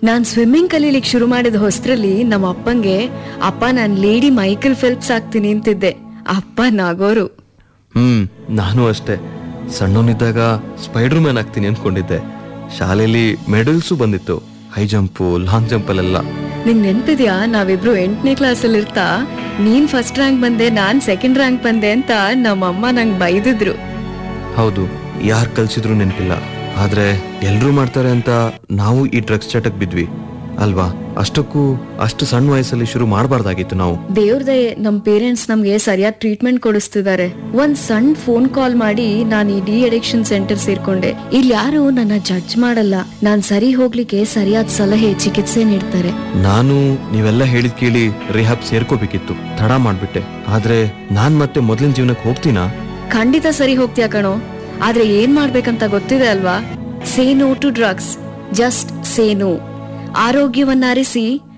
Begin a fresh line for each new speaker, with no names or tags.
ನಾನ್ swimming ಕಲೀಲಿಕ್ ಶುರು ಮಾಡಿದ ಹೊಸ್ತ್ರಲ್ಲಿ ನಮ್ಮ ಅಪ್ಪಂಗೆ ಅಪ್ಪ ನಾನ್ ಲೇಡಿ ಮೈಕಲ್ ಫೆಲ್ಪ್ಸ್ ಆಗ್ತೀನಿ ಅಂತಿದ್ದೆ ಅಪ್ಪ ನಾಗೋರು
ಹ್ಮ್ ನಾನು ಅಷ್ಟೇ ಸಣ್ಣವನಿದ್ದಾಗ ಸ್ಪೈಡರ್ ಮ್ಯಾನ್ ಆಗ್ತೀನಿ ಅನ್ಕೊಂಡಿದ್ದೆ ಶಾಲೆಯಲ್ಲಿ ಮೆಡಲ್ಸು ಬಂದಿತ್ತು ಹೈ ಜಂಪು ಲಾಂಗ್ ಜಂಪಲ್ಲೆಲ್ಲ
ನಿಂಗ್ ನೆನ್ಪಿದ್ಯಾ ನಾವಿಬ್ರು ಎಂಟನೇ ಕ್ಲಾಸಲ್ಲಿ ಇರ್ತಾ ನೀನ್ ಫಸ್ಟ್ ರ್ಯಾಂಕ್ ಬಂದೆ ನಾನ್ ಸೆಕೆಂಡ್ ರ್ಯಾಂಕ್ ಬಂದೆ ಅಂತ ನಮ್ಮಮ್ಮ ನಂಗ್ ಬೈದಿದ್ರು
ಹೌದು ಯಾರು ಕಲ್ಸಿದ್ರು ನೆನಪಿಲ್ಲ ಆದ್ರೆ ಎಲ್ರೂ ಮಾಡ್ತಾರೆ ಅಂತ ನಾವು ಈ ಡ್ರಗ್ಸ್ ಚಟಕ್ ಬಿದ್ವಿ ಅಲ್ವಾ ಅಷ್ಟಕ್ಕೂ ಅಷ್ಟು ಸಣ್ಣ ವಯಸ್ಸಲ್ಲಿ ಶುರು ಮಾಡಬಾರ್ದಾಗಿತ್ತು ನಾವು
ದೇವ್ರದೇ ನಮ್ ಪೇರೆಂಟ್ಸ್ ನಮ್ಗೆ ಸರಿಯಾದ ಟ್ರೀಟ್ಮೆಂಟ್ ಕೊಡಿಸ್ತಿದ್ದಾರೆ ಒಂದ್ ಸಣ್ಣ ಫೋನ್ ಕಾಲ್ ಮಾಡಿ ನಾನ್ ಈ ಡಿ ಅಡಿಕ್ಷನ್ ಸೆಂಟರ್ ಸೇರ್ಕೊಂಡೆ ಇಲ್ಲಿ ಯಾರು ನನ್ನ ಜಡ್ಜ್ ಮಾಡಲ್ಲ ನಾನ್ ಸರಿ ಹೋಗ್ಲಿಕ್ಕೆ ಸರಿಯಾದ ಸಲಹೆ ಚಿಕಿತ್ಸೆ ನೀಡ್ತಾರೆ
ನಾನು ನೀವೆಲ್ಲ ಹೇಳಿದ್ ಕೇಳಿ ರಿಹಾಬ್ ಸೇರ್ಕೋಬೇಕಿತ್ತು ತಡ ಮಾಡ್ಬಿಟ್ಟೆ ಆದ್ರೆ ನಾನ್ ಮತ್ತೆ ಮೊದ್ಲಿನ ಜೀವನಕ್ಕೆ ಹೋಗ್ತೀನಾ
ಖಂಡಿತ ಸರಿ ಹೋಗ್ತೀಯ ಕಣೋ ಆದ್ರೆ ಏನ್ ಮಾಡ್ಬೇಕಂತ ಗೊತ್ತಿದೆ ಅಲ್ವಾ say no to drugs just say no ಆರೋಗ್ಯವನ್ನ ಅರಿಸಿ